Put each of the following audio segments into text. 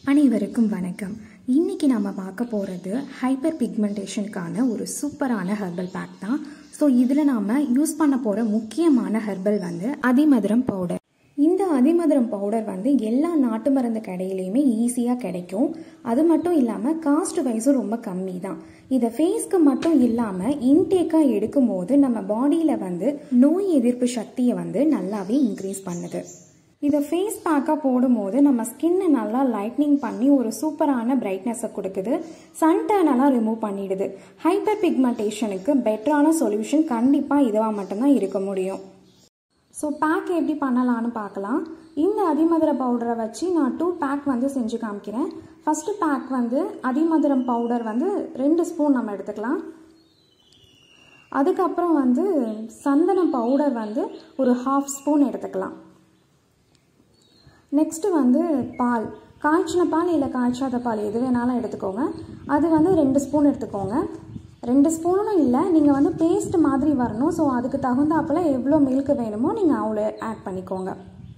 அனைவருக்கும் வணக்கம் இன்னைக்கு நம்ம பார்க்க போகிறது ஹைப்பர் பிக்மெண்டேஷனுக்கான ஒரு சூப்பரான ஹெர்பல் பேக் தான் ஸோ இதில் நாம் யூஸ் பண்ண போகிற முக்கியமான ஹெர்பல் வந்து அதிமதுரம் பவுடர் இந்த அதிமதுரம் பவுடர் வந்து எல்லா நாட்டு மருந்து கடையிலையுமே ஈஸியாக கிடைக்கும் அது மட்டும் இல்லாமல் காஸ்ட் வைஸும் ரொம்ப கம்மி தான் இதை ஃபேஸ்க்கு மட்டும் இல்லாமல் இன்டேக்காக எடுக்கும்போது நம்ம பாடியில் வந்து நோய் எதிர்ப்பு சக்தியை வந்து நல்லாவே இன்க்ரீஸ் பண்ணுது இதை ஃபேஸ் பேக்காக போடும்போது நம்ம ஸ்கின்னை நல்லா லைட்னிங் பண்ணி ஒரு சூப்பரான பிரைட்னஸை கொடுக்குது சன் டேனெல்லாம் ரிமூவ் பண்ணிடுது ஹைப்பர் பிக்மெண்டேஷனுக்கு பெட்டரான சொல்யூஷன் கண்டிப்பாக இதுவாக மட்டும்தான் இருக்க முடியும் ஸோ பேக் எப்படி பண்ணலான்னு பார்க்கலாம் இந்த அதிமதுர பவுடரை வச்சு நான் டூ பேக் வந்து செஞ்சு காமிக்கிறேன் ஃபஸ்ட்டு பேக் வந்து அதிமதுரம் பவுடர் வந்து ரெண்டு ஸ்பூன் நம்ம எடுத்துக்கலாம் அதுக்கப்புறம் வந்து சந்தனம் பவுடர் வந்து ஒரு ஹாஃப் ஸ்பூன் எடுத்துக்கலாம் நெக்ஸ்ட்டு வந்து பால் காய்ச்சின பால் இல்லை காய்ச்சாத பால் எது வேணாலும் எடுத்துக்கோங்க அது வந்து ரெண்டு ஸ்பூன் எடுத்துக்கோங்க ரெண்டு ஸ்பூனும் இல்லை நீங்கள் வந்து பேஸ்ட் மாதிரி வரணும் ஸோ அதுக்கு தகுந்தாப்பில் எவ்வளோ மில்க் வேணுமோ நீங்கள் அவ்வளோ ஆட் பண்ணிக்கோங்க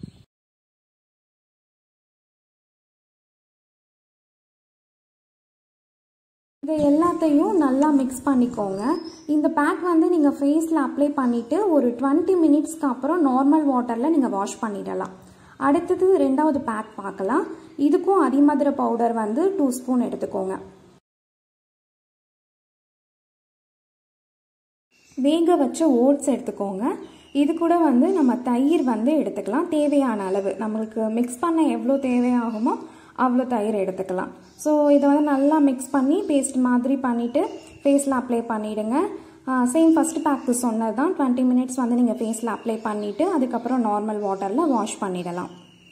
இதை எல்லாத்தையும் நல்லா மிக்ஸ் பண்ணிக்கோங்க இந்த பேக் வந்து நீங்கள் ஃபேஸில் அப்ளை பண்ணிவிட்டு ஒரு டுவெண்ட்டி மினிட்ஸ்க்கு அப்புறம் நார்மல் வாட்டரில் நீங்கள் வாஷ் பண்ணிடலாம் அடுத்தது ரெண்டாவது பேக் பார்க்கலாம் இதுக்கும் அதிமதுர பவுடர் வந்து டூ ஸ்பூன் எடுத்துக்கோங்க வேக வச்ச ஓட்ஸ் எடுத்துக்கோங்க இது கூட வந்து நம்ம தயிர் வந்து எடுத்துக்கலாம் தேவையான அளவு நம்மளுக்கு மிக்ஸ் பண்ண எவ்வளோ தேவையாகுமோ அவ்வளோ தயிர் எடுத்துக்கலாம் ஸோ இதை வந்து நல்லா மிக்ஸ் பண்ணி பேஸ்ட் மாதிரி பண்ணிவிட்டு ஃபேஸில் அப்ளை பண்ணிவிடுங்க சேம் ஃபஸ்ட் பேக்கு சொன்னது தான் டுவெண்ட்டி மினிட்ஸ் வந்து நீங்கள் ஃபேஸில் அப்ளை பண்ணிவிட்டு அதுக்கப்புறம் நார்மல் வாட்டரில் வாஷ் பண்ணிடலாம்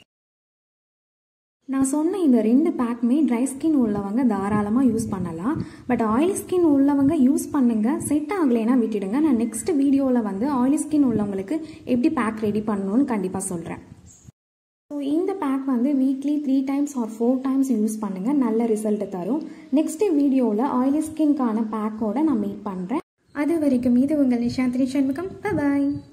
நான் சொன்ன இந்த ரெண்டு பேக்குமே ட்ரை ஸ்கின் உள்ளவங்க தாராளமாக யூஸ் பண்ணலாம் பட் ஆயிலி ஸ்கின் உள்ளவங்க யூஸ் பண்ணுங்க செட் ஆகலைன்னா விட்டுடுங்க நான் நெக்ஸ்ட் வீடியோவில் வந்து ஆயிலி ஸ்கின் உள்ளவங்களுக்கு எப்படி பேக் ரெடி பண்ணணும்னு கண்டிப்பாக சொல்கிறேன் ஸோ இந்த பேக் வந்து weekly three times or four times use பண்ணுங்கள் நல்ல ரிசல்ட் தரும் நெக்ஸ்ட் வீடியோவில் ஆயிலி ஸ்கின்கான பேக்கோட நான் மீட் பண்ணுறேன் அது வரைக்கும் இது உங்கள் நிஷாந்திரி சண்முகம் பாய்